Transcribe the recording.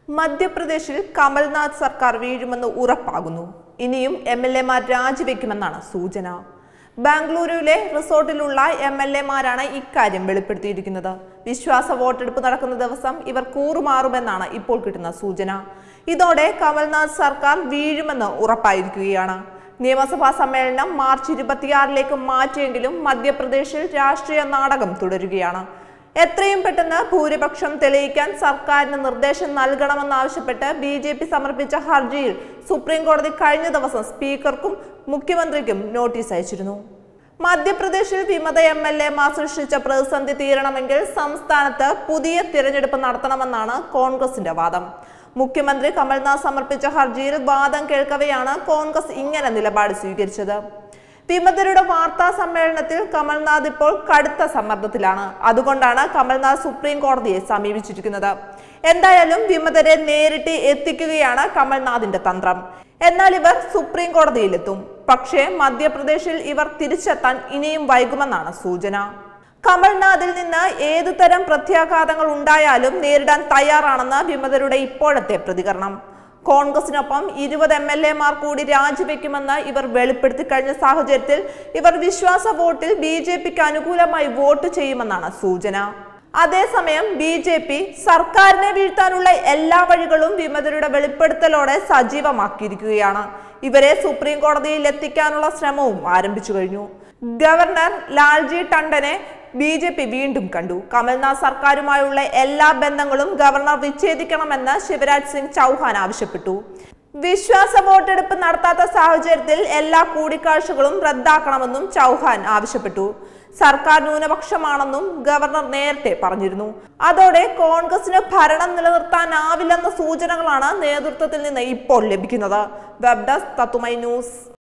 മധ്യപ്രദേശിൽ കമൽനാഥ് സർക്കാർ വീഴുമെന്ന് ഉറപ്പാകുന്നു ഇനിയും എം എൽ എമാർ രാജിവെക്കുമെന്നാണ് സൂചന ബാംഗ്ലൂരുവിലെ റിസോർട്ടിലുള്ള എം എൽ എമാരാണ് ഇക്കാര്യം വെളിപ്പെടുത്തിയിരിക്കുന്നത് വിശ്വാസ വോട്ടെടുപ്പ് നടക്കുന്ന ദിവസം ഇവർ കൂറുമാറുമെന്നാണ് ഇപ്പോൾ കിട്ടുന്ന സൂചന ഇതോടെ കമൽനാഥ് സർക്കാർ വീഴുമെന്ന് ഉറപ്പായിരിക്കുകയാണ് നിയമസഭാ സമ്മേളനം മാർച്ച് ഇരുപത്തിയാറിലേക്ക് മാറ്റിയെങ്കിലും മധ്യപ്രദേശിൽ രാഷ്ട്രീയ നാടകം തുടരുകയാണ് എത്രയും പെട്ടെന്ന് ഭൂരിപക്ഷം തെളിയിക്കാൻ സർക്കാരിന് നിർദ്ദേശം നൽകണമെന്നാവശ്യപ്പെട്ട് ബി ജെ പി സമർപ്പിച്ച ഹർജിയിൽ സുപ്രീം കോടതി കഴിഞ്ഞ ദിവസം സ്പീക്കർക്കും മുഖ്യമന്ത്രിക്കും നോട്ടീസ് അയച്ചിരുന്നു മധ്യപ്രദേശിൽ വിമത എം എൽ എമാർ സൃഷ്ടിച്ച പ്രതിസന്ധി തീരണമെങ്കിൽ സംസ്ഥാനത്ത് പുതിയ തിരഞ്ഞെടുപ്പ് നടത്തണമെന്നാണ് കോൺഗ്രസിന്റെ വാദം മുഖ്യമന്ത്രി കമൽനാഥ് സമർപ്പിച്ച ഹർജിയിൽ വാദം കേൾക്കവെയാണ് കോൺഗ്രസ് ഇങ്ങനെ നിലപാട് സ്വീകരിച്ചത് വിമതരുടെ വാർത്താ സമ്മേളനത്തിൽ കമൽനാഥ് ഇപ്പോൾ കടുത്ത സമ്മർദ്ദത്തിലാണ് അതുകൊണ്ടാണ് കമൽനാഥ് സുപ്രീം കോടതിയെ സമീപിച്ചിരിക്കുന്നത് എന്തായാലും വിമതരെ നേരിട്ട് എത്തിക്കുകയാണ് കമൽനാഥിന്റെ തന്ത്രം എന്നാൽ ഇവർ സുപ്രീം കോടതിയിലെത്തും പക്ഷേ മധ്യപ്രദേശിൽ ഇവർ തിരിച്ചെത്താൻ ഇനിയും വൈകുമെന്നാണ് സൂചന കമൽനാഥിൽ നിന്ന് ഏതു തരം പ്രത്യാഘാതങ്ങൾ ഉണ്ടായാലും നേരിടാൻ തയ്യാറാണെന്ന് വിമതരുടെ ഇപ്പോഴത്തെ പ്രതികരണം കോൺഗ്രസിനൊപ്പം ഇരുപത് എം എൽ എമാർ കൂടി രാജിവെക്കുമെന്ന് ഇവർ വെളിപ്പെടുത്തി കഴിഞ്ഞ സാഹചര്യത്തിൽ ഇവർ വിശ്വാസ വോട്ടിൽ ബി ജെ പിക്ക് അനുകൂലമായി വോട്ട് ചെയ്യുമെന്നാണ് സൂചന അതേസമയം ബി ജെ പി സർക്കാരിനെ വീഴ്ത്താനുള്ള എല്ലാ വഴികളും വിമതരുടെ വെളിപ്പെടുത്തലോടെ സജീവമാക്കിയിരിക്കുകയാണ് ഇവരെ സുപ്രീം കോടതിയിൽ എത്തിക്കാനുള്ള ശ്രമവും ആരംഭിച്ചു കഴിഞ്ഞു ഗവർണർ ലാൽജി ടണ്ടനെ ബി ജെ പി വീണ്ടും കണ്ടു കമൽനാഥ് സർക്കാരുമായുള്ള എല്ലാ ബന്ധങ്ങളും ഗവർണർ വിച്ഛേദിക്കണമെന്ന് ശിവരാജ് സിംഗ് ചൗഹാൻ ആവശ്യപ്പെട്ടു വിശ്വാസ വോട്ടെടുപ്പ് നടത്താത്ത സാഹചര്യത്തിൽ എല്ലാ കൂടിക്കാഴ്ചകളും റദ്ദാക്കണമെന്നും ചൗഹാൻ ആവശ്യപ്പെട്ടു സർക്കാർ ന്യൂനപക്ഷമാണെന്നും ഗവർണർ നേരത്തെ പറഞ്ഞിരുന്നു അതോടെ കോൺഗ്രസിന് ഭരണം നിലനിർത്താനാവില്ലെന്ന സൂചനകളാണ് നേതൃത്വത്തിൽ നിന്ന് ഇപ്പോൾ ലഭിക്കുന്നത് വെബ് ഡെസ്ക് തത്തുമൈ ന്യൂസ്